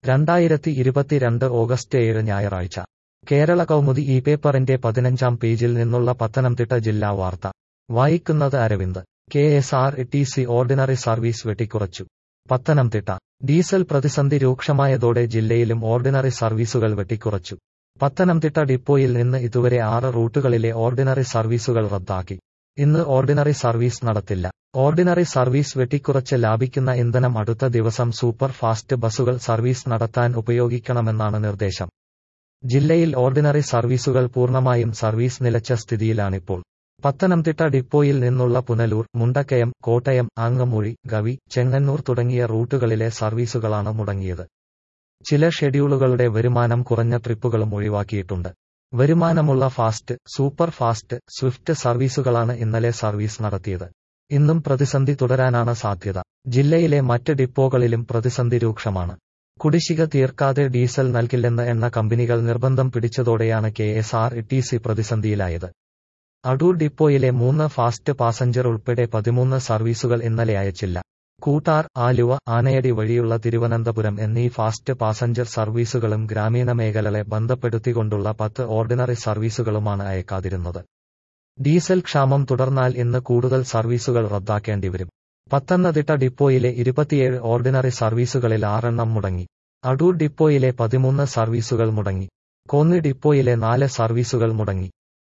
രണ്ടായിരത്തി ഇരുപത്തിരണ്ട് ഓഗസ്റ്റ് ഏഴ് ഞായറാഴ്ച കേരള കൗമുദി ഈ പേപ്പറിന്റെ പതിനഞ്ചാം പേജിൽ നിന്നുള്ള പത്തനംതിട്ട ജില്ലാ വാർത്ത വായിക്കുന്നത് Aravind K S R T C ordinary service വെട്ടിക്കുറച്ചു പത്തനംതിട്ട ഡീസൽ പ്രതിസന്ധി രൂക്ഷമായതോടെ ജില്ലയിലും ഓർഡിനറി സർവീസുകൾ വെട്ടിക്കുറച്ചു പത്തനംതിട്ട ഡിപ്പോയിൽ നിന്ന് ഇതുവരെ ആറ് റൂട്ടുകളിലെ ഓർഡിനറി സർവീസുകൾ റദ്ദാക്കി ഇന്ന് ഓർഡിനറി സർവീസ് നടത്തില്ല ഓർഡിനറി സർവീസ് വെട്ടിക്കുറച്ച് ലാഭിക്കുന്ന ഇന്ധനം അടുത്ത ദിവസം സൂപ്പർ ഫാസ്റ്റ് ബസുകൾ സർവീസ് നടത്താൻ ഉപയോഗിക്കണമെന്നാണ് നിർദ്ദേശം ജില്ലയിൽ ഓർഡിനറി സർവീസുകൾ പൂർണ്ണമായും സർവീസ് നിലച്ച സ്ഥിതിയിലാണിപ്പോൾ പത്തനംതിട്ട ഡിപ്പോയിൽ നിന്നുള്ള പുനലൂർ മുണ്ടക്കയം കോട്ടയം ആങ്ങമൂഴി ഗവി ചെങ്ങന്നൂർ തുടങ്ങിയ റൂട്ടുകളിലെ സർവീസുകളാണ് മുടങ്ങിയത് ചില ഷെഡ്യൂളുകളുടെ വരുമാനം കുറഞ്ഞ ട്രിപ്പുകളും ഒഴിവാക്കിയിട്ടുണ്ട് വരുമാനമുള്ള ഫാസ്റ്റ് സൂപ്പർ ഫാസ്റ്റ് സ്വിഫ്റ്റ് സർവീസുകളാണ് ഇന്നലെ സർവീസ് നടത്തിയത് ഇന്നും പ്രതിസന്ധി തുടരാനാണ് സാധ്യത ജില്ലയിലെ മറ്റ് ഡിപ്പോകളിലും പ്രതിസന്ധി രൂക്ഷമാണ് കുടിശ്ശിക തീർക്കാതെ ഡീസൽ നൽകില്ലെന്ന് എണ്ണ കമ്പനികൾ നിർബന്ധം പിടിച്ചതോടെയാണ് K S R T C പ്രതിസന്ധിയിലായത് അടൂർ ഡിപ്പോയിലെ മൂന്ന് ഫാസ്റ്റ് പാസഞ്ചർ ഉൾപ്പെടെ പതിമൂന്ന് സർവീസുകൾ ഇന്നലെ അയച്ചില്ല കൂട്ടാർ ആലുവ ആനയടി വഴിയുള്ള തിരുവനന്തപുരം എന്നീ ഫാസ്റ്റ് പാസഞ്ചർ സർവീസുകളും ഗ്രാമീണ മേഖലകളെ ബന്ധപ്പെടുത്തിക്കൊണ്ടുള്ള പത്ത് ഓർഡിനറി സർവീസുകളുമാണ് അയക്കാതിരുന്നത് ഡീസൽ ക്ഷാമം തുടർന്നാൽ ഇന്ന് കൂടുതൽ സർവീസുകൾ റദ്ദാക്കേണ്ടിവരും പത്തനംതിട്ട ഡിപ്പോയിലെ ഇരുപത്തിയേഴ് ഓർഡിനറി സർവീസുകളിൽ ആറെണ്ണം മുടങ്ങി അടൂർ ഡിപ്പോയിലെ പതിമൂന്ന് സർവീസുകൾ മുടങ്ങി കോന്നി ഡിപ്പോയിലെ നാല് സർവീസുകൾ മുടങ്ങി